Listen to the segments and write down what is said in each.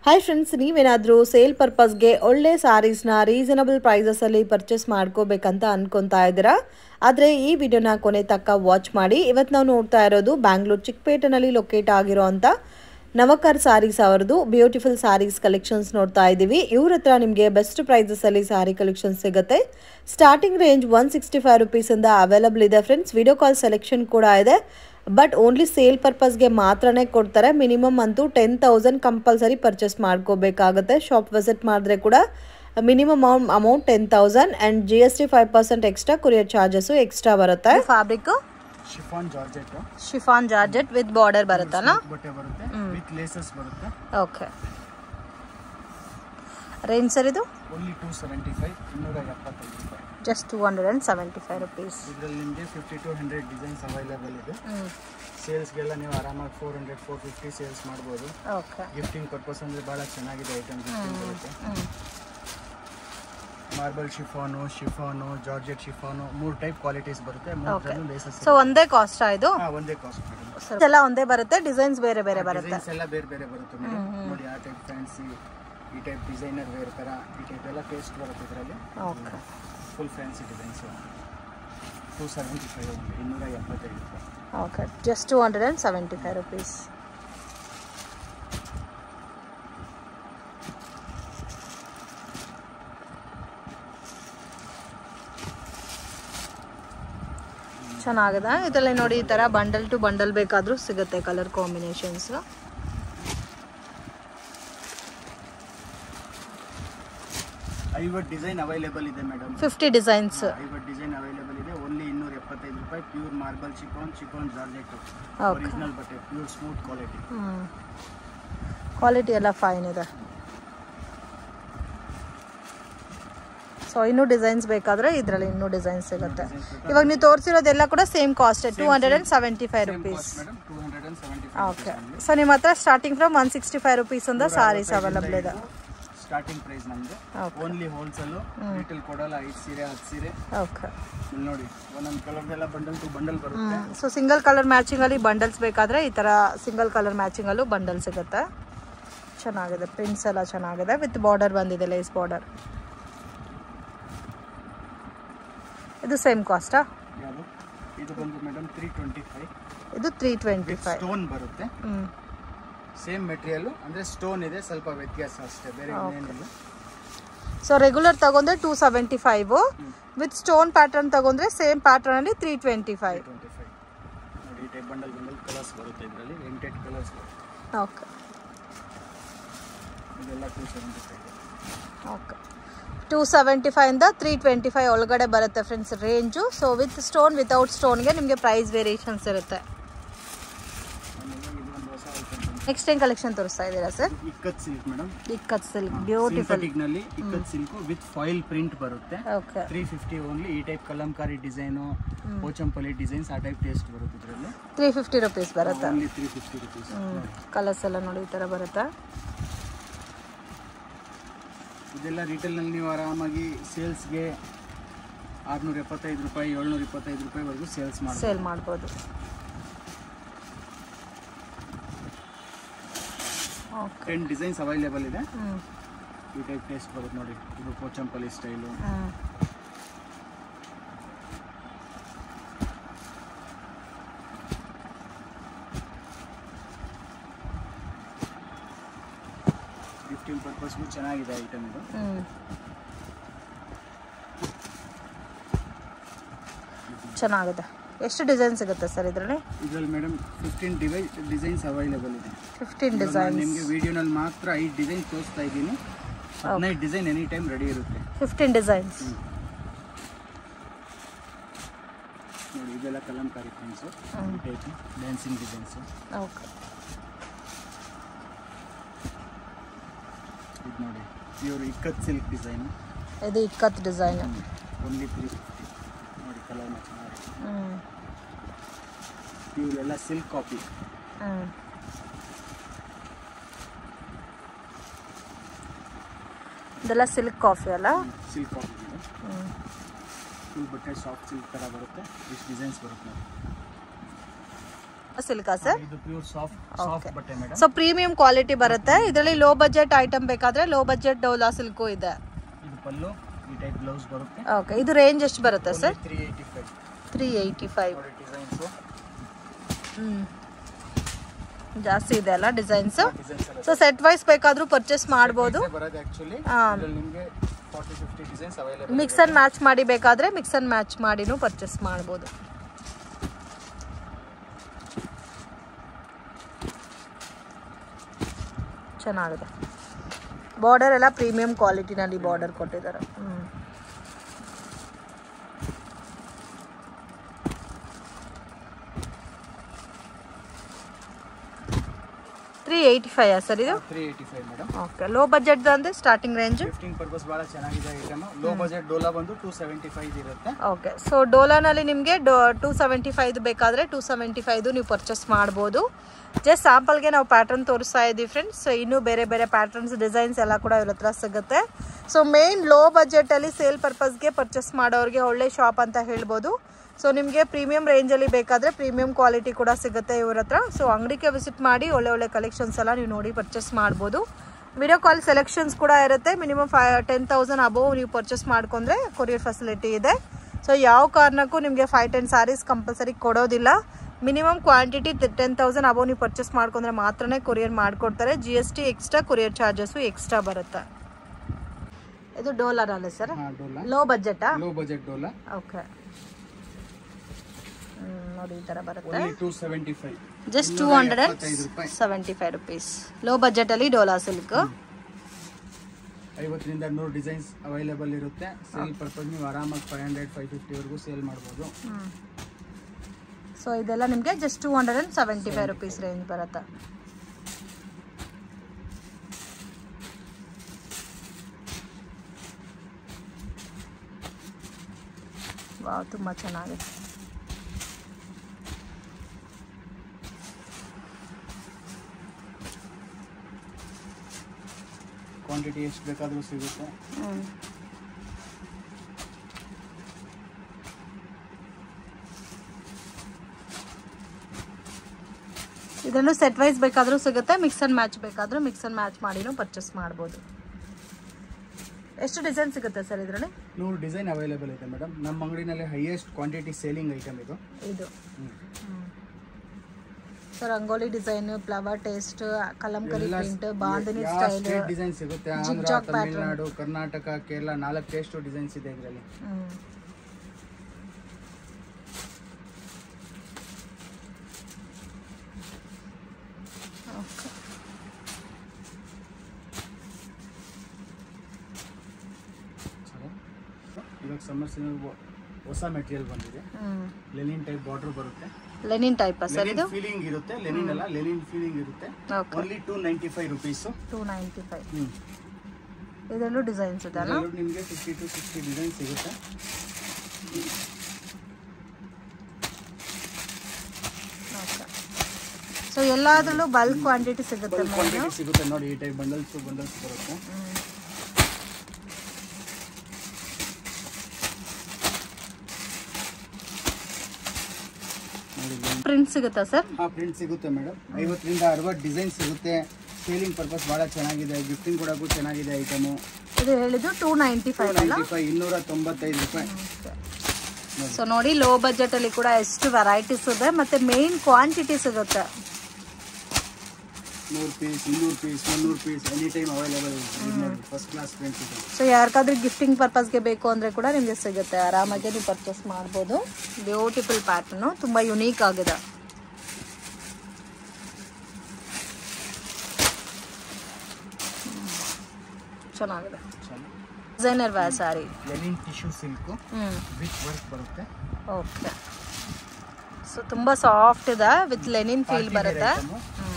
Hi friends ನೀವೇನಾದರೂ sale ಪರ್ಪಸ್ಗೆ ಒಳ್ಳೆ ಸ್ಯಾರೀಸ್ನ ರೀಸನಬಲ್ ಪ್ರೈಸಸಲ್ಲಿ ಪರ್ಚೇಸ್ ಮಾಡ್ಕೋಬೇಕಂತ ಅನ್ಕೊತಾ ಇದ್ದೀರಾ ಆದರೆ ಈ ವಿಡಿಯೋನ ಕೊನೆ ತಕ್ಕ ವಾಚ್ ಮಾಡಿ ಇವತ್ತು ನಾವು ನೋಡ್ತಾ ಇರೋದು ಬ್ಯಾಂಗ್ಳೂರ್ ಚಿಕ್ಕಪೇಟೆನಲ್ಲಿ ಲೊಕೇಟ್ ಆಗಿರೋ ಅಂಥ ನವಕರ್ ಸ್ಯಾರೀಸ್ ಅವರದು ಬ್ಯೂಟಿಫುಲ್ ಸ್ಯಾರೀಸ್ ಕಲೆಕ್ಷನ್ಸ್ ನೋಡ್ತಾ ಇದ್ದೀವಿ ಇವ್ರ ಹತ್ರ ನಿಮಗೆ ಬೆಸ್ಟ್ ಪ್ರೈಸಸಲ್ಲಿ ಸ್ಯಾರಿ ಕಲೆಕ್ಷನ್ಸ್ ಸಿಗುತ್ತೆ starting range one sixty five ರುಪೀಸಿಂದ ಅವೈಲಬಲ್ ಇದೆ ಫ್ರೆಂಡ್ಸ್ ವಿಡಿಯೋ ಕಾಲ್ ಸೆಲೆಕ್ಷನ್ ಕೂಡ ಇದೆ ಬಟ್ ಓನ್ಲಿ ಸೇಲ್ ಪರ್ಪಸ್ಗೆ ಮಾತ್ರನೇ ಕೊಡ್ತಾರೆ ಮಿನಿಮಮ್ ಅಂತೂ ಟೆನ್ ತೌಸಂಡ್ ಕಂಪಲ್ಸರಿ ಪರ್ಚೇಸ್ ಮಾಡ್ಕೋಬೇಕಾಗುತ್ತೆ ಶಾಪ್ ವಿಸಿಟ್ ಮಾಡಿದ್ರೆ ಕೂಡ minimum amount ten thousand and G S T five percent extra courier charges extra ಬರುತ್ತೆ fabric chiffon georgette chiffon georgette with border ಬರುತ್ತಲ್ಲ ಬಟ್ಟೆ ಬರುತ್ತೆ ವಿತ್ ಲೇಸಸ್ ಬರುತ್ತೆ ಓಕೆ ರೇಂಜ್ ಸರ್ ಇದು only two seventy five ಇನ್ನೂರ ಎಪ್ಪತ್ತೈದು ರೂಪಾಯಿ just two hundred and seventy five rupees ಇದರಲ್ಲಿ ನಿಮಗೆ fifty to hundred designs available ಇದೆ ಸೇಲ್ಸ್ಗೆಲ್ಲ ನೀವು ಆರಾಮಾಗಿ four hundred four fifty sales ಮಾಡ್ಬೋದು ಓಕೆ ಗಿಫ್ಟಿಂಗ್ ಪರ್ಪಸ್ ಅಂದರೆ ಭಾಳ ಚೆನ್ನಾಗಿದೆ ಐಟಮ್ ಗಿಫ್ಟಿಂಗ್ ಬರುತ್ತೆ marble chiffon chiffon georgette chiffon ಮೂರು ಟೈಪ್ ಕ್ವಾಲಿಟೀಸ್ ಬರುತ್ತೆ ಮೂರಲ್ಲೂ ಲೇಸಸ್ ಸೊ ಒಂದೇ ಕಾಸ್ಟಾ ಇದು ಹಾಂ ಒಂದೇ ಕಾಸ್ಟ್ ಮೇಡಮ್ ಎಲ್ಲ ಒಂದೇ ಬರುತ್ತೆ ಡಿಸೈನ್ಸ್ ಬೇರೆ ಬೇರೆ ಬರುತ್ತೆ ಡಿಸೈನ್ಸ್ ಎಲ್ಲ ಬೇರೆ ಬೇರೆ ಬರುತ್ತೆ ಮೇಡಮ್ ನೋಡಿ ಆ ಟೈಪ್ ಫ್ಯಾನ್ಸಿ ಈ ಟೈಪ್ ಡಿಸೈನರ್ ವೇರ್ ಥರ ಈ ಟೈಪ್ ಎಲ್ಲ ಟೇಸ್ಟ್ ಬರುತ್ತೆ ಇದರಲ್ಲಿ okay full fancy designs two seventy five ಇನ್ನೂರ ಎಪ್ಪತ್ತೈದು ರೂಪಾಯಿ okay just two hundred and seventy five rupees ಚೆನ್ನಾಗಿದೆ ಇದರಲ್ಲಿ ನೋಡಿ ಈ ಥರ ಬಂಡಲ್ ಟು ಬಂಡಲ್ ಬೇಕಾದರೂ ಸಿಗುತ್ತೆ ಕಲರ್ ಕಾಂಬಿನೇಷನ್ಸ್ ಐವತ್ತು ಡಿಸೈನ್ ಅವೈಲೇಬಲ್ ಇದೆ ಮೇಡಮ್ ಫಿಫ್ಟಿ ಡಿಸೈನ್ಸ್ ಐವತ್ತು ಡಿಸೈನ್ ಅವೈಲೇಬಲ್ ಇದೆ ಓನ್ಲಿ ಇನ್ನೂರ ಎಪ್ಪತ್ತೈದು ರೂಪಾಯಿ pure marble chikan chikan georgette Okay. Original ಬಟ್ಟೆ ಪ್ಯೂರ್ ಸ್ಮೂತ್ ಕ್ವಾಲಿಟಿ ಕ್ವಾಲಿಟಿ ಎಲ್ಲ ಫೈನ್ ಇದೆ ಸೊ ಇನ್ನೂ ಡಿಸೈನ್ಸ್ ಬೇಕಾದರೆ ಇದರಲ್ಲಿ ಇನ್ನೂ ಡಿಸೈನ್ಸ್ ಸಿಗುತ್ತೆ ಇವಾಗ ನೀವು ತೋರಿಸಿರೋದೆಲ್ಲ ಕೂಡ same cost two hundred and seventy five rupees madam two hundred and seventy okay so ನಿಮ್ಮ ಹತ್ರ starting from one sixty five ರುಪೀಸಿಂದ saris available ಇದೆ ಸ್ಟಾರ್ಟಿಂಗ್ ಪ್ರೈಸ್ ನಮ್ಮದು Okay. ಓನ್ಲಿ ಹೋಲ್ಸೇಲು ರಿಟೇಲ್ ಕೊಡಲ್ಲ ಐದು ಸೀರೆ ಹತ್ತು ಸೀರೆ ಓಕೆ ಇಲ್ಲಿ ನೋಡಿ ಒಂದೊಂದು ಕಲರ್ದೆಲ್ಲ ಬಂಡಲ್ ಟು ಬಂಡಲ್ ಬರುತ್ತೆ ಸೊ ಸಿಂಗಲ್ ಕಲರ್ ಮ್ಯಾಚಿಂಗಲ್ಲಿ ಬಂಡಲ್ಸ್ ಬೇಕಾದರೆ ಈ ಥರ ಸಿಂಗಲ್ ಕಲರ್ ಮ್ಯಾಚಿಂಗಲ್ಲೂ ಬಂಡಲ್ ಸಿಗುತ್ತೆ ಚೆನ್ನಾಗಿದೆ ಪ್ರಿಂಟ್ಸ್ ಎಲ್ಲ ಚೆನ್ನಾಗಿದೆ ವಿತ್ ಬಾರ್ಡರ್ ಬಂದಿದೆ ಲೇಸ್ ಬಾರ್ಡರ್ ಇದು ಸೇಮ್ ಕಾಸ್ಟಾ ಯಾವುದು ಇದು ಬಂದು ಮೇಡಮ್ ತ್ರೀ ಟ್ವೆಂಟಿ ಫೈವ್ ಇದು three twenty with five stone ಬರುತ್ತೆ ಹ್ಞೂ ಸೇಮ್ ಮೆಟೀರಿಯಲ್ ಅಂದ್ರೆ ಸ್ಟೋನ್ ಇದೆ ಸ್ವಲ್ಪ ವ್ಯತ್ಯಾಸ ಅಷ್ಟೇ ಬೇರೆ ಏನಿಲ್ಲ ಸೊ ರೆಗ್ಯುಲರ್ ತಗೊಂಡ್ರೆ two seventy five with stone pattern ತಗೊಂಡ್ರೆ ಸೇಮ್ ಪ್ಯಾಟರ್ನಲ್ಲಿ three twenty five twenty five ನೋಡಿ ಈ ಟೈಪ್ ಬಂಡಲ್ ಬಂಡಲ್ ಕಲರ್ಸ್ ಬರುತ್ತೆ ಇದರಲ್ಲಿ ಎಂಟೆಡ್ ಕಲರ್ಸ್ ಓಕೆ ಇದೆಲ್ಲ two seventy five okay two seventy ಫೈವಿಂದ ತ್ರೀ ಟ್ವೆಂಟಿ ಫೈವ್ ಒಳಗಡೆ ಬರುತ್ತೆ friends range so with stone without ಸ್ಟೋನ್ಗೆ ನಿಮಗೆ ಪ್ರೈಸ್ ವೇರಿಯೇಷನ್ಸ್ ಇರುತ್ತೆ ಆಮೇಲೆ ಇದು ಒಂದು ಹೊಸ ಐಟಮ್ ನೆಕ್ಸ್ಟ್ ಏನು ಕಲೆಕ್ಷನ್ ತೋರಿಸ್ತಾ ಇದ್ದೀರಾ sir ikat silk madam ikat silk beautiful synthetic ನಲ್ಲಿ ikat silk with foil print ಬರುತ್ತೆ ಓಕೆ ತ್ರೀ ಫಿಫ್ಟಿ ಓನ್ಲಿ ಈ type kalamkari design Pochampalli designs ಆ ಟೈಪ್ ಟೇಸ್ಟ್ ಬರುತ್ತೆ ಇದರಲ್ಲಿ ತ್ರೀ ಫಿಫ್ಟಿ ರುಪೀಸ್ ಬರುತ್ತೆ only three fifty rupees colours ಎಲ್ಲ ನೋಡಿ ಈ ಥರ ಬರುತ್ತೆ ಇದೆಲ್ಲ ರಿಟೇಲ್ನಲ್ಲಿ ನೀವು ಆರಾಮಾಗಿ ಸೇಲ್ಸ್ಗೆ ಆರುನೂರ ಎಪ್ಪತ್ತೈದು ರೂಪಾಯಿ ಏಳ್ನೂರ ಇಪ್ಪತ್ತೈದು ರೂಪಾಯಿವರೆಗೂ ಸೇಲ್ಸ್ ಮಾಡಿ ಸೇಲ್ ಮಾಡ್ಬೋದು ಓಕೆ ಟೆನ್ ಡಿಸೈನ್ಸ್ ಅವೈಲೇಬಲ್ ಇದೆ ಹ್ಞೂ ಈ ಟೈಪ್ ಟೇಸ್ಟ್ ಬರುತ್ತೆ ನೋಡಿ ಇದು ಪೋಚಂಪಲ್ಲಿ ಸ್ಟೈಲು ಹ್ಞೂ ಗಿಫ್ಟಿಂಗ್ ಪರ್ಪಸ್ಗೂ ಚೆನ್ನಾಗಿದೆ ಐಟಮ್ ಇದು ಹ್ಞೂ ಚೆನ್ನಾಗಿದೆ ಎಷ್ಟು ಡಿಸೈನ್ ಸಿಗುತ್ತೆ ಸರ್ ಇದರಲ್ಲಿ ಇದರಲ್ಲಿ ಮೇಡಮ್ ಫಿಫ್ಟೀನ್ ಡಿವೈಸ್ ಡಿಸೈನ್ಸ್ ಅವೈಲೇಬಲ್ ಇದೆ ಫಿಫ್ಟೀನ್ ಇವಾಗ ನಾನು ಡಿಸೈನ್ಸ್ ನಿಮಗೆ ವಿಡಿಯೋನಲ್ಲಿ ಮಾತ್ರ ಐದು ಡಿಸೈನ್ ತೋರಿಸ್ತಾ ಇದ್ದೀನಿ ಹದಿನೈದು ಡಿಸೈನ್ ಎನಿ ಟೈಮ್ ರೆಡಿ ಇರುತ್ತೆ ಫಿಫ್ಟೀನ್ ಡಿಸೈನ್ಸ್ ನೋಡಿ ಇದೆಲ್ಲ ಕಲಂಕಾರಿ ಪ್ರಿಂಟ್ಸು ಈ ಟೈಪ್ ಡ್ಯಾನ್ಸಿಂಗ್ ಡಿಸೈನ್ಸು ಓಕೆ ಇದು ನೋಡಿ ಪ್ಯೂರ್ ಇಕ್ಕತ್ ಸಿಲ್ಕ್ ಡಿಸೈನು ಇದು ikat design only three fifty ನೋಡಿ ಕಲರ್ ಚೆನ್ನಾಗಿದೆ ಹ್ಞೂ ಪ್ಯೂರ್ ಎಲ್ಲ ಸಿಲ್ಕ್ ಕಾಪಿ ಹ್ಞೂ ಇದೆಲ್ಲ ಸಿಲ್ಕ್ ಕಾಫಿ ಅಲ್ಲ ಸಿಲ್ಕ್ ಕಾಪಿ ಇದೆ ಹ್ಞೂ ಫುಲ್ ಬಟ್ಟೆ ಸಾಫ್ಟ್ ಸಿಲ್ಕ್ ಥರ ಬರುತ್ತೆ ಇಷ್ಟು ಡಿಸೈನ್ಸ್ ಬರುತ್ತೆ ನೋಡಿ ಸಿಲ್ಕಾ ಸರ್ ಇದು ಪ್ಯೂರ್ ಸಾಫ್ಟ್ ಸಾಫ್ಟ್ ಬಟ್ಟೆ ಮೇಡಮ್ ಸೊ ಪ್ರೀಮಿಯಂ ಕ್ವಾಲಿಟಿ ಬರುತ್ತೆ ಇದರಲ್ಲಿ ಲೋ ಬಜೆಟ್ ಐಟಮ್ ಬೇಕಾದ್ರೆ ಲೋ ಬಜೆಟ್ ಡೋಲಾ ಸಿಲ್ಕು ಇದೆ ಇದು ಪಲ್ಲು ಈ ಟೈಪ್ ಬ್ಲೌಸ್ ಬರುತ್ತೆ ಓಕೆ ಇದು ರೇಂಜ್ ಎಷ್ಟು ಬರುತ್ತೆ sir three eighty five three eighty five ನೋಡಿ ಡಿಸೈನ್ಸು ಹ್ಞೂ ಜಾಸ್ತಿ ಇದೆ ಅಲ್ಲ ಡಿಸೈನ್ಸ್ ಡಿಸೈನ್ಸ್ ಎಲ್ಲ ಸೊ ಸೆಟ್ ವೈಸ್ ಬೇಕಾದರೂ ಪರ್ಚೇಸ್ ಮಾಡ್ಬೋದು ಬರೋದು ಆ್ಯಕ್ಚುಲಿ ಹಾಂ ಇದ್ರಲ್ಲಿ ನಿಮಗೆ forty fifty designs available mix and match ಮಾಡಿ ಬೇಕಾದರೆ ಮಿಕ್ಸ್ ಆ್ಯಂಡ್ ಮ್ಯಾಚ್ ಮಾಡಿನೂ ಪರ್ಚೇಸ್ ಮಾಡ್ಬೋದು ಚೆನ್ನಾಗಿದೆ ಬಾರ್ಡರ್ ಎಲ್ಲ ಪ್ರೀಮಿಯಂ ಕ್ವಾಲಿಟಿನಲ್ಲಿ ಬಾರ್ಡರ್ ಕೊಟ್ಟಿದ್ದಾರೆ ಹ್ಞೂ ತ್ರೀ ಏಯ್ಟಿ ಫೈವ್ ಸರ್ ಇದು three eighty five madam okay low budget ಅಂದರೆ ಸ್ಟಾರ್ಟಿಂಗ್ ರೇಂಜ್ ಗಿಫ್ಟಿಂಗ್ ಪರ್ಪಸ್ ಭಾಳ ಚೆನ್ನಾಗಿದೆ ಐಟಮ್ ಲೋ ಬಜೆಟ್ ಡೋಲಾ ಬಂದು ಟೂ ಸೆವೆಂಟಿ ಫೈವ್ ಇರುತ್ತೆ ಓಕೆ ಸೊ ಡೋಲಾನಲ್ಲಿ ನಿಮಗೆ ಡೋ ಟೂ ಸೆವೆಂಟಿ ಫೈವ್ ಬೇಕಾದರೆ ಟೂ ಸೆವೆಂಟಿ ಫೈದು ನೀವು ಪರ್ಚೇಸ್ ಮಾಡ್ಬೋದು ಜಸ್ಟ್ ಸ್ಯಾಂಪಲ್ಗೆ ನಾವು ಪ್ಯಾಟರ್ನ್ ತೋರಿಸ್ತಾ ಇದ್ದೀವಿ ಫ್ರೆಂಡ್ಸ್ ಸೊ ಇನ್ನೂ ಬೇರೆ ಬೇರೆ ಪ್ಯಾಟರ್ನ್ಸ್ ಡಿಸೈನ್ಸ್ ಎಲ್ಲ ಕೂಡ ಇವ್ರ ಹತ್ರ ಸಿಗುತ್ತೆ ಸೊ ಮೇನ್ ಲೋ ಬಜೆಟಲ್ಲಿ ಸೇಲ್ ಪರ್ಪಸ್ಗೆ ಪರ್ಚೇಸ್ ಮಾಡೋರಿಗೆ ಒಳ್ಳೆ ಶಾಪ್ ಅಂತ ಹೇಳ್ಬೋದು ಸೊ ನಿಮಗೆ ಪ್ರೀಮಿಯಂ ರೇಂಜಲ್ಲಿ ಬೇಕಾದರೆ ಪ್ರೀಮಿಯಂ ಕ್ವಾಲಿಟಿ ಕೂಡ ಸಿಗುತ್ತೆ ಇವ್ರ ಹತ್ರ ಸೊ ಅಂಗಡಿಗೆ ವಿಸಿಟ್ ಮಾಡಿ ಒಳ್ಳೆ ಒಳ್ಳೆ ಕಲೆಕ್ಷನ್ಸ್ ಎಲ್ಲ ನೀವು ನೋಡಿ ಪರ್ಚೇಸ್ ಮಾಡ್ಬೋದು ವಿಡಿಯೋ ಕಾಲ್ ಸೆಲೆಕ್ಷನ್ಸ್ ಕೂಡ ಇರುತ್ತೆ minimum five ten thousand above ನೀವು ಪರ್ಚೇಸ್ ಮಾಡ್ಕೊಂಡ್ರೆ ಕೊರಿಯರ್ ಫೆಸಿಲಿಟಿ ಇದೆ ಸೊ ಯಾವ ಕಾರಣಕ್ಕೂ ನಿಮಗೆ ಫೈವ್ ಟೆನ್ ಸ್ಯಾರೀಸ್ ಕಂಪಲ್ಸರಿ ಕೊಡೋದಿಲ್ಲ minimum quantity ten thousand above ನೀವು ಪರ್ಚೇಸ್ ಮಾಡ್ಕೊಂಡ್ರೆ ಮಾತ್ರನೇ ಕೊರಿಯರ್ ಮಾಡಿಕೊಡ್ತಾರೆ G S T extra courier charges extra ಬರುತ್ತೆ ಇದು ಡೋಲರ್ ಅಲ್ಲ ಸರ್ ಹಾಂ ಡೋಲಾ ಲೋ ಬಜೆಟಾ ಲೋ ಬಜೆಟ್ ಡೋಲಾ ಓಕೆ ನೋಡಿ ಈ ಥರ ಬರುತ್ತೆ only two seventy five just two hundred and ಎಪ್ಪತ್ತೈದು ರೂಪಾಯಿ ಸೆವೆಂಟಿ ಫೈವ್ ರುಪೀಸ್ ಲೋ ಬಜೆಟಲ್ಲಿ ಡೋಲಾ ಸಿಲ್ಕ್ ಐವತ್ತರಿಂದ ನೂರು ಡಿಸೈನ್ಸ್ ಅವೈಲೇಬಲ್ ಇರುತ್ತೆ ಸೇಲ್ ಪರ್ಪಸ್ ನೀವು ಆರಾಮಾಗಿ ಫೈವ್ ಹಂಡ್ರೆಡ್ ಫೈವ್ ಫಿಫ್ಟಿವರೆಗೂ ಸೇಲ್ ಮಾಡ್ಬೋದು ಸೊ ಇದೆಲ್ಲ ನಿಮಗೆ just two hundred and seventy five rupees range ಬರುತ್ತೆ ವಾವ್ ತುಂಬ ಚೆನ್ನಾಗಿದೆ ಕ್ವಾಂಟಿಟಿ ಎಷ್ಟು ಬೇಕಾದರೂ ಸಿಗುತ್ತೆ ಹ್ಮ್. ಇದರಲ್ಲೂ ಸೆಟ್ ವೈಸ್ ಬೇಕಾದರೂ ಸಿಗುತ್ತೆ ಮಿಕ್ಸ್ ಆ್ಯಂಡ್ ಮ್ಯಾಚ್ ಬೇಕಾದರೂ ಮಿಕ್ಸ್ ಆ್ಯಂಡ್ ಮ್ಯಾಚ್ ಮಾಡಿನೂ ಪರ್ಚೇಸ್ ಮಾಡ್ಬೋದು ಎಷ್ಟು ಡಿಸೈನ್ ಸಿಗುತ್ತೆ ಸರ್ ಇದರಲ್ಲಿ ನೂರು ಡಿಸೈನ್ ಅವೈಲೇಬಲ್ ಇದೆ ಮೇಡಮ್ ನಮ್ಮ ಅಂಗಡಿನಲ್ಲಿ ಹೈಯೆಸ್ಟ್ ಕ್ವಾಂಟಿಟಿ ಸೇಲಿಂಗ್ ಐಟಮ್ ಇದು ಇದು so rangoli design flower taste Kalamkari print Bandhani style state design ಸಿಗುತ್ತೆ ಆಂಧ್ರ Zigzag pattern. ತಮಿಳ್ನಾಡು ಕರ್ನಾಟಕ ಕೇರಳ ನಾಲ್ಕು ಟೇಸ್ಟ್ ಡಿಸೈನ್ಸ್ ಇದೆ ಇದರಲ್ಲಿ ಓಕೆ ಇವಾಗ ಸಮ್ಮರ್ ಸೀಸನ್ ಹೊಸ ಮೆಟೀರಿಯಲ್ ಬಂದಿದೆ ಹ್ಞೂ ಲೆನಿನ್ ಟೈಪ್ ಬಾರ್ಡರ್ ಬರುತ್ತೆ ಲೆನಿನ್ ಟೈಪಾ ಸರ್ ಲೆನಿನ್ ಇದು ಫೀಲಿಂಗ್ ಇರುತ್ತೆ ಲೆನಿನ್ ಅಲ್ಲ ಲೆನಿನ್ ಫೀಲಿಂಗ್ ಇರುತ್ತೆ okay only two ninety five rupees two ninety five ಹ್ಞೂ ಇದರಲ್ಲೂ ಡಿಸೈನ್ಸ್ ಇದೆ ಅಲ್ಲ ಇದರಲ್ಲೂ ನಿಮಗೆ ಫಿಫ್ಟಿ ಟು ಸಿಕ್ಸ್ಟಿ ಡಿಸೈನ್ ಸಿಗುತ್ತೆ ಓಕೆ ಸೊ ಎಲ್ಲದರಲ್ಲೂ ಬಲ್ಕ್ ಕ್ವಾಂಟಿಟಿ ಸಿಗುತ್ತೆ ಮೇಡಮ್ ಕ್ವಾಂಟಿಟಿ ಸಿಗುತ್ತೆ ನೋಡಿ ಈ ಟೈಪ್ ಬಂಡಲ್ಸ್ ಬಂಡಲ್ಸ್ ಬರುತ್ತೆ ನೋಡಿ ಪ್ರಿಂಟ್ ಸಿಗುತ್ತಾ ಸರ್ ಹಾಂ ಪ್ರಿಂಟ್ ಸಿಗುತ್ತೆ ಮೇಡಮ್ ಐವತ್ತರಿಂದ ಅರವತ್ತು ಡಿಸೈನ್ ಸಿಗುತ್ತೆ ಸೇಲಿಂಗ್ ಪರ್ಪಸ್ ಭಾಳ ಚೆನ್ನಾಗಿದೆ ಗಿಫ್ಟಿಂಗ್ ಕೊಡೋಕ್ಕೂ ಚೆನ್ನಾಗಿದೆ ಐಟಮು ಇದು ಹೇಳಿದ್ದು ಟೂ ನೈಂಟಿ ಫೈವ್ ಅಲ್ಲ ನೈಂಟಿ ಫೈವ್ ಇನ್ನೂರ ತೊಂಬತ್ತೈದು ರೂಪಾಯಿ ಸೊ ನೋಡಿ ಲೋ ಬಜೆಟಲ್ಲಿ ಕೂಡ ಎಷ್ಟು ವೆರೈಟೀಸ್ ಇದೆ ಮತ್ತು ಮೇನ್ ಕ್ವಾಂಟಿಟಿ ಸಿಗುತ್ತೆ ನೂರು ಪೀಸ್ ಇನ್ನೂರು ಪೀಸ್ ಮುನ್ನೂರು ಪೀಸ್ ಎನಿ ಟೈಮ್ ಅವೈಲೇಬಲ್ ಇದೆ ನೋಡಿ ಫಸ್ಟ್ ಕ್ಲಾಸ್ ಪ್ರಿಂಟ್ಸ್ ಇದೆ ಸೊ ಯಾರಿಗಾದ್ರೂ ಗಿಫ್ಟಿಂಗ್ ಪರ್ಪಸ್ಗೆ ಬೇಕು ಅಂದರೆ ಕೂಡ ನಿಮಗೆ ಸಿಗುತ್ತೆ ಆರಾಮಾಗಿ ನೀವು ಪರ್ಚೇಸ್ ಮಾಡ್ಬೋದು ಬ್ಯೂಟಿಫುಲ್ ಪ್ಯಾಟರ್ನು ತುಂಬ ಯುನೀಕ್ ಆಗಿದೆ ಚೆನ್ನಾಗಿದೆ ಡಿಸೈನರ್ ವ್ಯಾ ಸ್ಯಾರಿ ಲೆನಿನ್ ಟಿಶ್ಯೂ ಸಿಲ್ಕು ಹ್ಞೂ ವಿತ್ ವರ್ಕ್ ಬರುತ್ತೆ ಓಕೆ ಸೊ ತುಂಬ ಸಾಫ್ಟ್ ಇದೆ with linen feel Party wear ಬರುತ್ತೆ item. ಹ್ಞೂ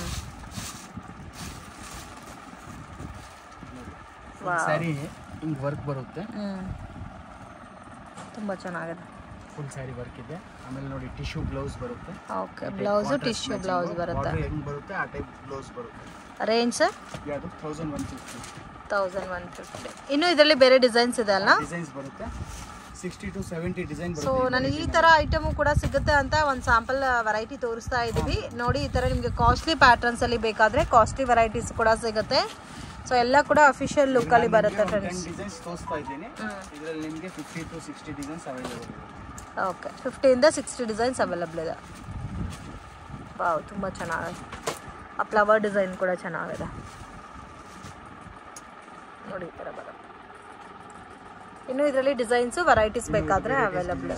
ಸ್ಯಾರಿ ಹಿಂಗೆ ವರ್ಕ್ ಬರುತ್ತೆ ಹ್ಞೂ ತುಂಬ ಚೆನ್ನಾಗಿದೆ ಫುಲ್ ಸ್ಯಾರಿ ವರ್ಕ್ ಇದೆ ಆಮೇಲೆ ನೋಡಿ ಟಿಶ್ಯೂ ಬ್ಲೌಸ್ ಬರುತ್ತೆ ಓಕೆ ಬ್ಲೌಸು ಟಿಶ್ಯೂ ಬ್ಲೌಸ್ ಬರುತ್ತೆ ಹೆಂಗ್ ಬರುತ್ತೆ ಆ ಟೈಪ್ ಬ್ಲೌಸ್ ಬರುತ್ತೆ ರೇಂಜ್ ಸರ್ ಯಾವುದು thousand one fifty thousand one fifty ಇನ್ನು ಇದರಲ್ಲಿ ಬೇರೆ ಡಿಸೈನ್ಸ್ ಇದೆ ಅಲ್ಲ ಡಿಸೈನ್ಸ್ ಬರುತ್ತೆ sixty to seventy design so ನನಗೆ ಈ ತರ ಐಟಮು ಕೂಡ ಸಿಗುತ್ತೆ ಅಂತ ಒಂದು ಸ್ಯಾಂಪಲ್ ವೆರೈಟಿ ತೋರಿಸ್ತಾ ಇದ್ದೀವಿ ನೋಡಿ ಈ ತರ ನಿಮಗೆ ಕಾಸ್ಟ್ಲಿ ಪ್ಯಾಟರ್ನ್ಸ್ ಅಲ್ಲಿ ಬೇಕಾದ್ರೆ ಕಾಸ್ಟ್ಲಿ ವೆರೈಟೀಸ್ ಕೂಡ ಸಿಗುತ್ತೆ ಸೊ ಎಲ್ಲ ಕೂಡ ಅಫಿಷಿಯಲ್ ಲುಕ್ ಅಲ್ಲಿ ಬರುತ್ತೆ ಟೆನ್ ಫ್ರೆಂಡ್ಸ್ ಡಿಸೈನ್ಸ್ ತೋರಿಸ್ತಾ ಇದ್ದೀನಿ ಇದರಲ್ಲಿ ನಿಮಗೆ fifty to sixty designs available ಇದೆ ಓಕೆ ಫಿಫ್ಟಿಯಿಂದ ಸಿಕ್ಸ್ಟಿ ಡಿಸೈನ್ಸ್ ಅವೈಲಬಲ್ ಇದೆ ವಾವ್ ತುಂಬ ಚೆನ್ನಾಗಿದೆ ಆ ಫ್ಲವರ್ ಡಿಸೈನ್ ಕೂಡ ಚೆನ್ನಾಗಿದೆ ನೋಡಿ ಈ ಥರ ಬರುತ್ತೆ ಇನ್ನು ಇದರಲ್ಲಿ ಡಿಸೈನ್ಸು ವೆರೈಟೀಸ್ ಬೇಕಾದರೆ ಅವೈಲಬಲ್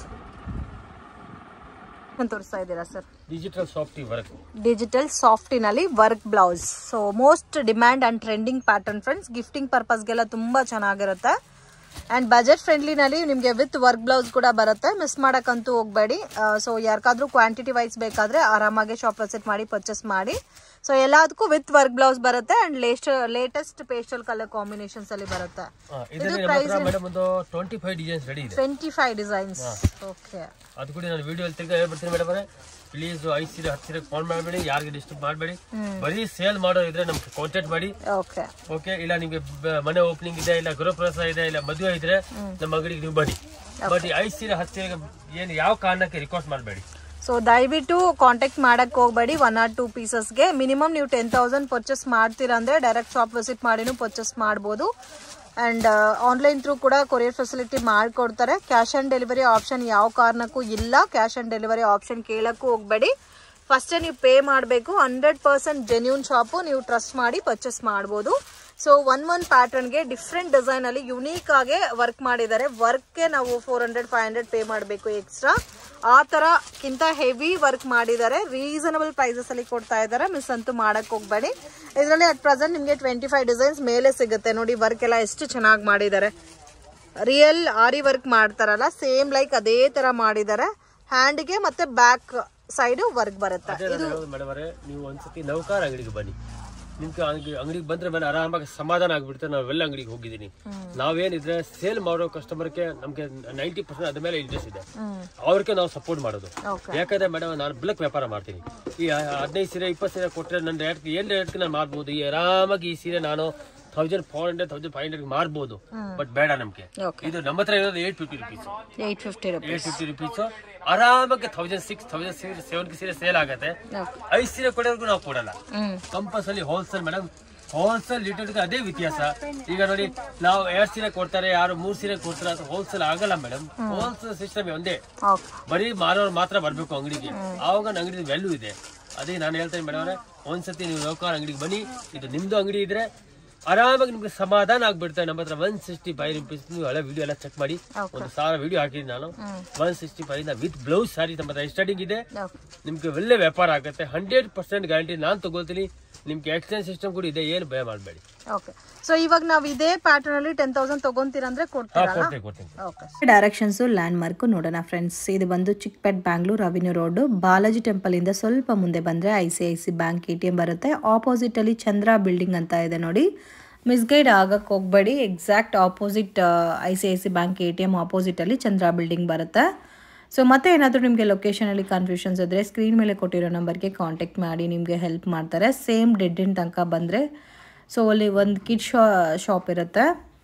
ಏನು ತೋರಿಸ್ತಾ ಇದ್ದೀರಾ ಸರ್ ಡಿಜಿಟಲ್ ಸಾಫ್ಟಿ ವರ್ಕ್ ಡಿಜಿಟಲ್ ಸಾಫ್ಟಿನಲ್ಲಿ work blouse so most demand and trending pattern friends gifting ಪರ್ಪಸ್ಗೆಲ್ಲ ತುಂಬ ಚೆನ್ನಾಗಿರುತ್ತೆ ಆ್ಯಂಡ್ ಬಜೆಟ್ ಫ್ರೆಂಡ್ಲಿನಲ್ಲಿ ನಿಮಗೆ ವಿತ್ ವರ್ಕ್ ಬ್ಲೌಸ್ ಕೂಡ ಬರುತ್ತೆ ಮಿಸ್ ಮಾಡೋಕ್ಕಂತೂ ಹೋಗಬೇಡಿ ಸೊ ಯಾರಿಗಾದ್ರೂ ಕ್ವಾಂಟಿಟಿ ವೈಸ್ ಬೇಕಾದರೆ ಆರಾಮಾಗಿ ಶಾಪ್ ವಿಸಿಟ್ ಮಾಡಿ ಪರ್ಚೇಸ್ ಮಾಡಿ ಸೊ ಎಲ್ಲದಕ್ಕೂ ವಿತ್ ವರ್ಕ್ ಬ್ಲೌಸ್ ಬರುತ್ತೆ and latest latest pastel colour combinations ಅಲ್ಲಿ ಬರುತ್ತೆ ಇದರಲ್ಲಿ ನಮ್ಮ ಹತ್ರ ಮೇಡಮ್ ಒಂದು ಟ್ವೆಂಟಿ ಫೈವ್ ಡಿಸೈನ್ಸ್ ರೆಡಿ ಇದೆ ಟ್ವೆಂಟಿ ಫೈವ್ ಡಿಸೈನ್ಸ್ ಓಕೆ ಅದು ಕೂಡ ನಾನು ವಿಡಿಯೋ ತಿರ್ಗಾ ಹೇಳ್ಬಿಡ್ತೀನಿ ಮೇಡಮ್ ಅವರೇ ಪ್ಲೀಸ್ ಐದು ಸೀರೆ ಹತ್ತು ಸೀರೆ ಫೋನ್ ಮಾಡಬೇಡಿ ಯಾರಿಗೆ ಡಿಸ್ಟರ್ಬ್ ಮಾಡಬೇಡಿ ಬರೀ ಸೇಲ್ ಮಾಡೋ ಇದ್ರೆ ನಮ್ಗೆ ಕಾಂಟ್ಯಾಕ್ಟ್ ಮಾಡಿ ಓಕೆ ಓಕೆ ಇಲ್ಲ ನಿಮಗೆ ಬ- ಮನೆ ಓಪನಿಂಗ್ ಇದೆ ಇಲ್ಲ ಗೃಹಪ್ರವೇಶ ಇದೆ ಇಲ್ಲ ಮದುವೆ ಇದ್ರೆ ನಮ್ಮ ಅಂಗಡಿಗೆ ನೀವು ಬನ್ನಿ ಬಟ್ ಈ ಐದು ಸೀರೆ ಹತ್ತು ಸೀರೆ ಏನು ಯಾವ ಕಾರಣಕ್ಕೆ ರಿಕ್ವೆಸ್ಟ್ ಮಾಡಬೇಡಿ ಸೊ ದಯವಿಟ್ಟು ಕಾಂಟ್ಯಾಕ್ಟ್ ಮಾಡಕ್ ಹೋಗ್ಬೇಡಿ ಒನ್ ಆರ್ ಟೂ ಪೀಸಸ್ಗೆ ಮಿನಿಮಮ್ ನೀವು ಟೆನ್ ತೌಸಂಡ್ ಪರ್ಚೇಸ್ ಮಾಡ್ತೀರಾ ಅಂದ್ರೆ ಡೈರೆಕ್ಟ್ ಶಾಪ್ ವಿಸಿಟ್ ಮಾಡಿನೂ ಪರ್ಚೇಸ್ ಮಾಡ್ಬೋದು ಆ್ಯಂಡ್ ಆನ್ಲೈನ್ ಥ್ರೂ ಕೂಡ ಕೊರಿಯರ್ ಫೆಸಿಲಿಟಿ ಮಾಡಿಕೊಡ್ತಾರೆ ಕ್ಯಾಶ್ ಆನ್ ಡೆಲಿವರಿ ಆಪ್ಷನ್ ಯಾವ ಕಾರಣಕ್ಕೂ ಇಲ್ಲ ಕ್ಯಾಶ್ ಆನ್ ಡೆಲಿವರಿ ಆಪ್ಷನ್ ಕೇಳಕ್ಕೂ ಹೋಗ್ಬೇಡಿ ಫಸ್ಟೇ ನೀವು ಪೇ ಮಾಡಬೇಕು ಹಂಡ್ರೆಡ್ ಪರ್ಸೆಂಟ್ ಜೆನ್ಯೂನ್ ಶಾಪು ನೀವು ಟ್ರಸ್ಟ್ ಮಾಡಿ ಪರ್ಚೇಸ್ ಮಾಡ್ಬೋದು ಸೊ ಒನ್ ಒನ್ ಪ್ಯಾಟರ್ನ್ಗೆ ಡಿಫ್ರೆಂಟ್ ಡಿಸೈನಲ್ಲಿ ಯುನೀಕ್ ಆಗಿ ವರ್ಕ್ ಮಾಡಿದ್ದಾರೆ ವರ್ಕ್ಗೆ ನಾವು four hundred five hundred pay ಮಾಡಬೇಕು ಎಕ್ಸ್ಟ್ರಾ ಆ ಥರಕ್ಕಿಂತ ಹೆವಿ ವರ್ಕ್ ಮಾಡಿದ್ದಾರೆ ರೀಸನಬಲ್ ಪ್ರೈಸಸಲ್ಲಿ ಕೊಡ್ತಾ ಇದ್ದಾರೆ ಮಿಸ್ ಅಂತೂ ಮಾಡಕ್ಕೆ ಹೋಗಬೇಡಿ ಇದರಲ್ಲಿ ಅಟ್ ಪ್ರೆಸೆಂಟ್ ನಿಮಗೆ ಟ್ವೆಂಟಿ ಫೈವ್ ಡಿಸೈನ್ಸ್ ಮೇಲೆ ಸಿಗುತ್ತೆ ನೋಡಿ ವರ್ಕ್ ಎಲ್ಲ ಎಷ್ಟು ಚೆನ್ನಾಗಿ ಮಾಡಿದ್ದಾರೆ ರಿಯಲ್ ಆರಿ ವರ್ಕ್ ಮಾಡ್ತಾರಲ್ಲ ಸೇಮ್ ಲೈಕ್ ಅದೇ ಥರ ಮಾಡಿದ್ದಾರೆ ಹ್ಯಾಂಡ್ಗೆ ಮತ್ತೆ ಬ್ಯಾಕ್ ಸೈಡು ವರ್ಕ್ ಬರುತ್ತೆ ಅದೇ ನಾನು ಹೇಳೋದು ಮೇಡಮ್ ಅವರೇ ನೀವು ಒಂದ್ಸತಿ ನೌಕಾರ ಅಂಗಡಿಗೆ ಬನ್ನಿ ನಿಮ್ಗೆ ಅಂಗಡಿ ಅಂಗಡಿಗೆ ಬಂದ್ರೆ ಮೇಲೆ ಆರಾಮಾಗಿ ಸಮಾಧಾನ ಆಗ್ಬಿಡುತ್ತೆ ನಾವೆಲ್ಲ ಅಂಗಡಿಗೆ ಹೋಗಿದ್ದೀನಿ ನಾವೇನಿದ್ರೆ ಸೇಲ್ ಮಾಡೋ ಕಸ್ಟಮರ್ಗೆ ನಮ್ಗೆ ನೈಂಟಿ ಪರ್ಸೆಂಟ್ ಅದ ಮೇಲೆ ಇಂಟ್ರೆಸ್ಟ್ ಇದೆ ಅವ್ರಿಗೆ ನಾವು ಸಪೋರ್ಟ್ ಮಾಡೋದು ಓಕೆ ಯಾಕಂದ್ರೆ ಮೇಡಮ್ ನಾನು ಬ್ಲಕ್ ವ್ಯಾಪಾರ ಮಾಡ್ತೀನಿ ಈ ಹದಿನೈದು ಸೀರೆ ಇಪ್ಪತ್ತು ಸೀರೆ ಕೊಟ್ಟರೆ ನನ್ನ ರೇಟ್ ಏನ್ ರೇಟ್ಗೆ ನಾನು ಮಾರ್ಬೋದು ಈ ಆರಾಮಾಗಿ ಈ ಸೀರೆ ನಾನು thousand four hundred thousand five hundred ಮಾರ್ಬೋದು ಬಟ್ ಬೇಡ ನಮ್ಗೆ ಓಕೆ ಇದು ನಮ್ಮ ಹತ್ರ ಇರೋದು eight fifty rupees eight fifty eight rupees fifty rupees ಆರಾಮಾಗಿ ತೌಸಂಡ್ ಸಿಕ್ಸ್ ತೌಸಂಡ್ ಸೀರೆ ಸೆವೆನ್ ಸೀರೆ ಸೇಲ್ ಆಗುತ್ತೆ ಓಕೆ ಐದು ಸೀರೆ ಕೊಡೋರ್ಗು ನಾವು ಕೊಡಲ್ಲ hmm compulsory wholesale madam wholesale ಲೀಟರ್ಗೆ ಅದೇ ವ್ಯತ್ಯಾಸ ಈಗ ನೋಡಿ ನಾವು ಎರಡ್ ಸೀರೆ ಕೊಡ್ತಾರೆ ಯಾರು ಮೂರ್ ಸೀರೆ ಕೊಡ್ತಾರೆ ಅದು ಹೋಲ್ಸೇಲ್ ಆಗಲ್ಲ ಮೇಡಮ್ ಹೋಲ್ಸೇಲ್ ಸಿಸ್ಟಮ್ ಒಂದೇ ಓಕೆ ಬರೀ ಮಾರೋರು ಮಾತ್ರ ಬರ್ಬೇಕು ಅಂಗಡಿಗೆ ಆವಾಗ ನನ್ನ ಅಂಗಡಿ ವ್ಯಾಲ್ಯೂ ಇದೆ ಅದೇ ನಾನು ಹೇಳ್ತೇನೆ ಮೇಡಮ್ ಅವರೇ ಒಂದ್ಸತಿ ನೀವು ಲೋಕಲ್ ಅಂಗಡಿಗೆ ಬನ್ನಿ ಇದು ನಿಮ್ದು ಅಂಗಡಿ ಇದ್ರೆ ಆರಾಮಾಗಿ ನಿಮ್ಗೆ ಸಮಾಧಾನ ಆಗ್ಬಿಡ್ತಾರೆ ನಮ್ಮ ಹತ್ರ ಒನ್ ಸಿಕ್ಸ್ಟಿ ಫೈವ್ ರುಪೀಸ್ ನೀವು ಹಳೆ ವಿಡಿಯೋ ಎಲ್ಲ ಚೆಕ್ ಮಾಡಿ ಒಂದು ಸಾವಿರ ವಿಡಿಯೋ ಹಾಕಿದ್ದೀನಿ ನಾನು one sixty five with blouse sari ನಮ್ಮ ಹತ್ರ ಸ್ಟಾರ್ಟಿಂಗ್ ಇದೆ ಓಕೆ ನಿಮ್ಗೆ ಒಳ್ಳೆ ವ್ಯಾಪಾರ ಆಗುತ್ತೆ ಹಂಡ್ರೆಡ್ ಪರ್ಸೆಂಟ್ ಗ್ಯಾರಂಟಿ ನಾನು ತಗೋತೀನಿ ನಿಮ್ಗೆ ಎಕ್ಸ್ಚೇಂಜ್ ಸಿಸ್ಟಮ್ ಕೂಡ ಇದೆ ಏನು ಭಯ ಮಾಡಬೇಡಿ ಓಕೆ ಸೊ ಇವಾಗ ನಾವು ಇದೇ ಪ್ಯಾಟರ್ನ್ ಅಲ್ಲಿ ಟೆನ್ ತೌಸಂಡ್ ತಗೊಂತೀರಂದ್ರೆ ಕೊಡ್ತೀರಲ್ಲ ಕೊಡ್ತೀನಿ ಕೊಡ್ತೀನಿ ಓಕೆ ಡೈರೆಕ್ಷನ್ಸು ಲ್ಯಾಂಡ್ ಮಾರ್ಕು ನೋಡೋಣ ಫ್ರೆಂಡ್ಸ್ ಇದು ಬಂದು Chickpet Bangalore avenue road Balaji temple ಇಂದ ಸ್ವಲ್ಪ ಮುಂದೆ ಬಂದರೆ I C I C bank A T M ಬರುತ್ತೆ ಆಪೋಸಿಟ್ ಅಲ್ಲಿ ಚಂದ್ರ ಬಿಲ್ಡಿಂಗ್ ಅಂತ ಇದೆ ನೋಡಿ ಮಿಸ್ಗೈಡ್ ಆಗಕ್ಕೆ ಹೋಗಬೇಡಿ exact opposite I C I C bank A T M ಆಪೋಸಿಟಲ್ಲಿ ಚಂದ್ರ ಬಿಲ್ಡಿಂಗ್ ಬರುತ್ತೆ ಸೊ ಮತ್ತೆ ಏನಾದರೂ ನಿಮಗೆ ಲೊಕೇಶನಲ್ಲಿ ಕನ್ಫ್ಯೂಷನ್ಸ್ ಇದ್ದರೆ ಸ್ಕ್ರೀನ್ ಮೇಲೆ ಕೊಟ್ಟಿರೋ ನಂಬರ್ಗೆ ಕಾಂಟ್ಯಾಕ್ಟ್ ಮಾಡಿ ನಿಮಗೆ ಹೆಲ್ಪ್ ಮಾಡ್ತಾರೆ ಸೇಮ್ ಡೆಡ್ ಎಂಡ್ ತನಕ ಬಂದರೆ ಸೊ ಅಲ್ಲಿ ಒಂದು ಕಿಡ್ ಶಾ ಶಾಪ್ ಇರುತ್ತೆ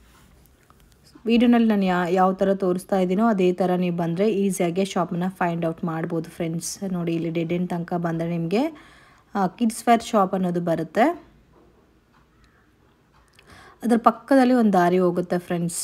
ವಿಡಿಯೋನಲ್ಲಿ ನಾನು ಯಾ ಯಾವ ಥರ ತೋರಿಸ್ತಾ ಇದ್ದೀನೋ ಅದೇ ಥರ ನೀವು ಬಂದರೆ ಈಸಿಯಾಗಿ ಶಾಪನ್ನ ಫೈಂಡ್ ಔಟ್ ಮಾಡ್ಬೋದು ಫ್ರೆಂಡ್ಸ್ ನೋಡಿ ಇಲ್ಲಿ ಡೆಡ್ ಎಂಡ್ ತನಕ ಬಂದರೆ ನಿಮಗೆ ಕಿಡ್ಸ್ ವೇರ್ ಶಾಪ್ ಅನ್ನೋದು ಬರುತ್ತೆ ಅದರ ಪಕ್ಕದಲ್ಲಿ ಒಂದು ದಾರಿ ಹೋಗುತ್ತೆ ಫ್ರೆಂಡ್ಸ್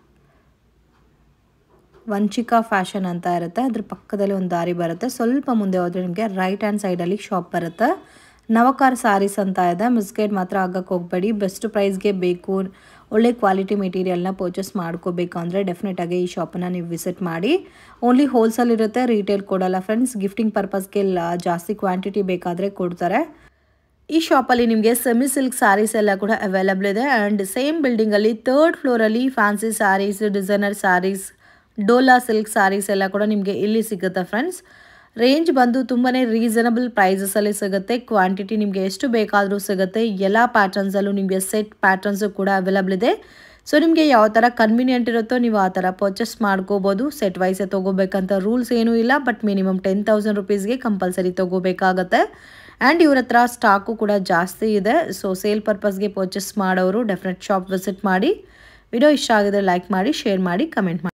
ವಂಚಿಕಾ ಫ್ಯಾಷನ್ ಅಂತ ಇರುತ್ತೆ ಅದ್ರ ಪಕ್ಕದಲ್ಲಿ ಒಂದು ದಾರಿ ಬರುತ್ತೆ ಸ್ವಲ್ಪ ಮುಂದೆ ಹೋದರೆ ನಿಮಗೆ ರೈಟ್ ಹ್ಯಾಂಡ್ ಸೈಡಲ್ಲಿ ಶಾಪ್ ಬರುತ್ತೆ ನವಕಾರ್ ಸಾರೀಸ್ ಅಂತ ಇದೆ ಮಿಸ್ಗೈಡ್ ಮಾತ್ರ ಆಗಕ್ಕೆ ಹೋಗಬೇಡಿ ಬೆಸ್ಟ್ ಪ್ರೈಸ್ಗೆ ಬೇಕು ಒಳ್ಳೆ ಕ್ವಾಲಿಟಿ ಮೆಟೀರಿಯಲ್ನ ಪರ್ಚೇಸ್ ಮಾಡ್ಕೋಬೇಕು ಅಂದರೆ ಡೆಫಿನೆಟಾಗಿ ಈ ಶಾಪನ್ನು ನೀವು ವಿಸಿಟ್ ಮಾಡಿ ಓನ್ಲಿ ಹೋಲ್ಸೇಲ್ ಇರುತ್ತೆ ರೀಟೇಲ್ ಕೊಡಲ್ಲ ಫ್ರೆಂಡ್ಸ್ ಗಿಫ್ಟಿಂಗ್ ಪರ್ಪಸ್ಗೆ ಜಾಸ್ತಿ ಕ್ವಾಂಟಿಟಿ ಬೇಕಾದರೆ ಕೊಡ್ತಾರೆ ಈ ಶಾಪಲ್ಲಿ ನಿಮಗೆ ಸೆಮಿ ಸಿಲ್ಕ್ ಸ್ಯಾರೀಸ್ ಎಲ್ಲ ಕೂಡ ಅವೈಲಬಲ್ ಇದೆ ಆ್ಯಂಡ್ ಸೇಮ್ ಬಿಲ್ಡಿಂಗಲ್ಲಿ ತರ್ಡ್ ಫ್ಲೋರಲ್ಲಿ fancy saris designer saris Dola silk saris ಎಲ್ಲ ಕೂಡ ನಿಮಗೆ ಇಲ್ಲಿ ಸಿಗುತ್ತೆ ಫ್ರೆಂಡ್ಸ್ ರೇಂಜ್ ಬಂದು ತುಂಬಾ ರೀಸನಬಲ್ ಪ್ರೈಸಸಲ್ಲಿ ಸಿಗುತ್ತೆ ಕ್ವಾಂಟಿಟಿ ನಿಮಗೆ ಎಷ್ಟು ಬೇಕಾದರೂ ಸಿಗುತ್ತೆ ಎಲ್ಲ ಪ್ಯಾಟರ್ನ್ಸಲ್ಲೂ ನಿಮಗೆ ಸೆಟ್ ಪ್ಯಾಟರ್ನ್ಸು ಕೂಡ ಅವೈಲಬಲ್ ಇದೆ ಸೊ ನಿಮಗೆ ಯಾವ ಥರ ಕನ್ವಿನಿಯೆಂಟ್ ಇರುತ್ತೋ ನೀವು ಆ ಥರ ಪರ್ಚೇಸ್ ಮಾಡ್ಕೋಬೋದು ಸೆಟ್ ವೈಸೇ ತೊಗೋಬೇಕಂತ ರೂಲ್ಸ್ ಏನೂ ಇಲ್ಲ ಬಟ್ ಮಿನಿಮಮ್ ಟೆನ್ ತೌಸಂಡ್ ರುಪೀಸ್ಗೆ ಕಂಪಲ್ಸರಿ ತೊಗೋಬೇಕಾಗತ್ತೆ ಆ್ಯಂಡ್ ಇವ್ರ ಹತ್ರ ಸ್ಟಾಕು ಕೂಡ ಜಾಸ್ತಿ ಇದೆ ಸೊ ಸೇಲ್ ಪರ್ಪಸ್ಗೆ ಪರ್ಚೇಸ್ ಮಾಡೋರು ಡೆಫಿನೆಟ್ ಶಾಪ್ ವಿಸಿಟ್ ಮಾಡಿ ವಿಡಿಯೋ ಇಷ್ಟ ಆಗಿದ್ರೆ ಲೈಕ್ ಮಾಡಿ ಶೇರ್ ಮಾಡಿ ಕಮೆಂಟ್ ಮಾಡಿ